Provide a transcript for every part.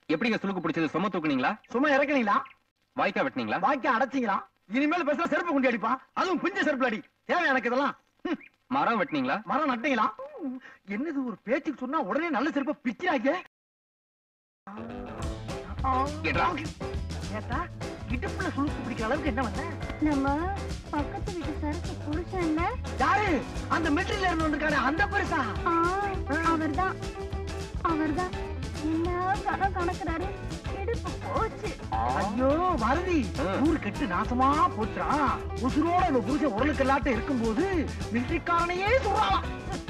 எப்படிங்க சுளுக்கு பிடிச்சது சும தூக்குனீங்களா சும்மா இறக்குனீங்களா வாய்க்கா வெட்டினீங்களா வாய்க்க அடைச்சிங்களா இனிமேல் பேச செருப்பு குண்டி அடிப்பான் அதுவும் பிஞ்ச செருப்புல அடி தேவை எனக்கு இதெல்லாம் ஹம், மரம் வெட்டினீங்களா மரம் நட்டீங்களா என்னது ஒரு பேச்சுக்கு சொன்னா உடனே நல்ல செருப்பை பிச்சிராங்க கேட்டா கேட்டா இடுப்புல சுழுக்கு பிடிக்கிற அளவுக்கு என்ன வந்த நம்ம பக்கத்து வீட்டு சரக்கு புருஷன்ல யாரு அந்த மெட்ரில இருந்து வந்திருக்காரு அந்த பெருசா அவர்தான் அவர்தான் என்ன கணம் கணக்குறாரு இடுப்பு போச்சு ஐயோ மருதி ம். ஊரு கெட்டு நாசமா போச்சுடா உசுரோட இந்த புருஷன் உடலுக்கு எல்லாட்டும் இருக்கும்போது மிலிட்டரிக்காரனையே சொல்றான்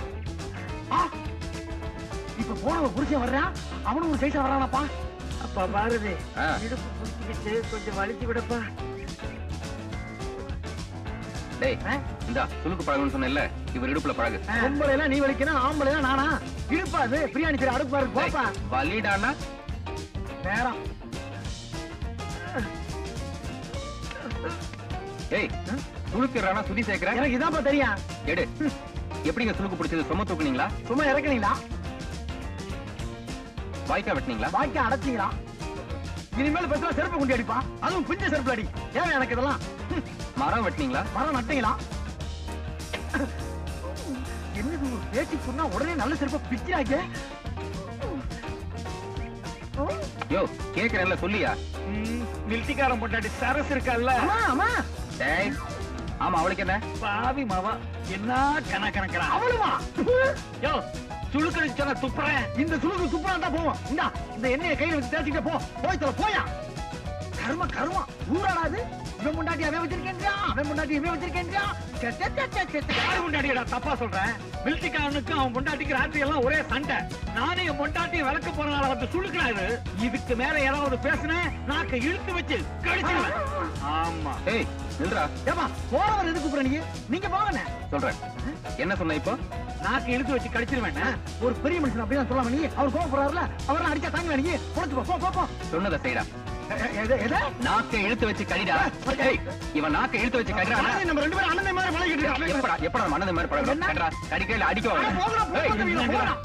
இப்ப போனவ புருஷன் வர்றான் அவனும் ஒரு சைஸா வரானப்பா அப்பா பாரதி ஆ. இடுப்பு புடிச்சுக்கிட்டு கொஞ்சம் வலிச்சு விடப்பா டேய் ஆ? இந்தா சுளுக்கு பழகுன்னு சொன்னேன்ல இவர் இடுப்புல பழகு பொம்பளை எல்லாம் நீ வலிக்கணும் ஆம்பளை எல்லாம் நானா இடுப்பா அது பிரியாணி சரி அடுப்பு பாரு டேய், போப்பா வலிடானா நேரம் டேய் சுளுக்குறானா சுதி சேர்க்கிற எனக்கு இதான்ப்பா தெரியும் எடு எப்படிங்க சுளுக்கு பிடிச்சது சும தூக்குனீங்களா சும்மா இறக்குனீங்களா வாய்க்கா வெட்டினீங்களா வாய்க்க அடைச்சிங்களா இனிமேல் பேசுறா செருப்பு குண்டி அடிப்பான் அதுவும் பிஞ்ச செருப்புல அடி தேவை எனக்கு இதெல்லாம் ஹம், மரம் வெட்டினீங்களா மரம் நட்டீங்களா என்னது ஒரு பேச்சுக்கு சொன்னா உடனே நல்ல செருப்பை பிச்சிராங்க யோ கேக்குறேன்ல சொல்லியா மில்டிக்காரன் பொண்டாட்டி சரஸ் இருக்கல்ல ஆமா ஆமா டேய் ஆமா அவளுக்கு என்ன பாவி மாவா என்ன கண கணக்கிறா அவளுமா யோ சுழுக்கடிச்சு சொன்ன துப்புறேன் இந்த சுழுக்கு துப்புறான் தான் போவோம் இந்தா இந்த எண்ணெயை கையில வச்சு தேய்ச்சிக்கிட்டே போ போய் தொலை போயா கரும கருமா ஊராடாது இவன் முண்டாட்டி அவன் வச்சிருக்கேன்றியா அவன் முண்டாட்டி இவன் வச்சிருக்கேன்றியா யாரு முண்டாட்டிடா தப்பா சொல்றேன் மில்டிக்காரனுக்கும் அவன் முண்டாட்டிக்கு ராத்திரி எல்லாம் ஒரே சண்டை நானே என் முண்டாட்டி விளக்க போறனால வந்து சுழுக்கிறாரு இதுக்கு மேல ஏதாவது பேசுனேன் நாக்க இழுத்து வச்சு கடிச்சிருவேன் ஆமா ஏய் நில்றா ஏப்பா போறவர் எதுக்கு கூப்பிடுற நீங்க நீங்க போங்கண்ணே சொல்றேன் என்ன சொன்ன இப்போ நாக்கு இழுத்து வச்சு கடிச்சிருவேன் ஒரு பெரிய மனுஷன் அப்படிதான் சொல்லாம நீ அவர் கோவப்படுறாருல அவரெல்லாம் அடிச்சா தாங்க நீ குறைச்சு போ போ போ சொன்னதை செய்டா எ- எ- எது- எது? நாக்கை இழுத்து வச்சு கடிடா ஏய் இவன் நாக்கை இழுத்து வச்சு கடிறானா அண்ணே, நம்ம ரெண்டு பேரும் அண்ணன் மாதிரி பழகிட்டு இருக்கோம். எப்படா எப்படா நம்ம அண்ணன் மாதிரி பழகுறோம் என்ன? கடிறா கடிக்கையில அடிக்க அட, வரேன் போங்கடா, போ, பக்கத்து வீட்டுல போங்கடா.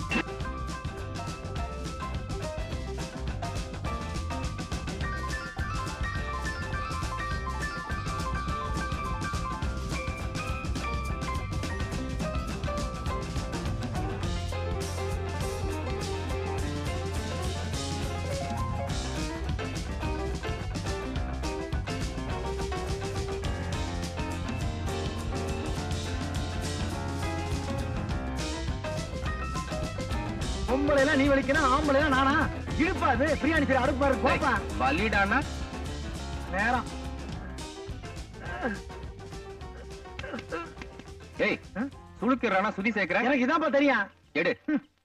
பொம்பளை எல்லாம் நீ வலிக்கணும் ஆம்பளை எல்லாம் நானா இழுப்பா அது பிரியாணி சரி அடுப்பு பாரு போப்பா வலிடானா நேரம் ஏய் சுளுக்குறானா சுதி சேர்க்கிற எனக்கு இதான்ப்பா தெரியும் எடு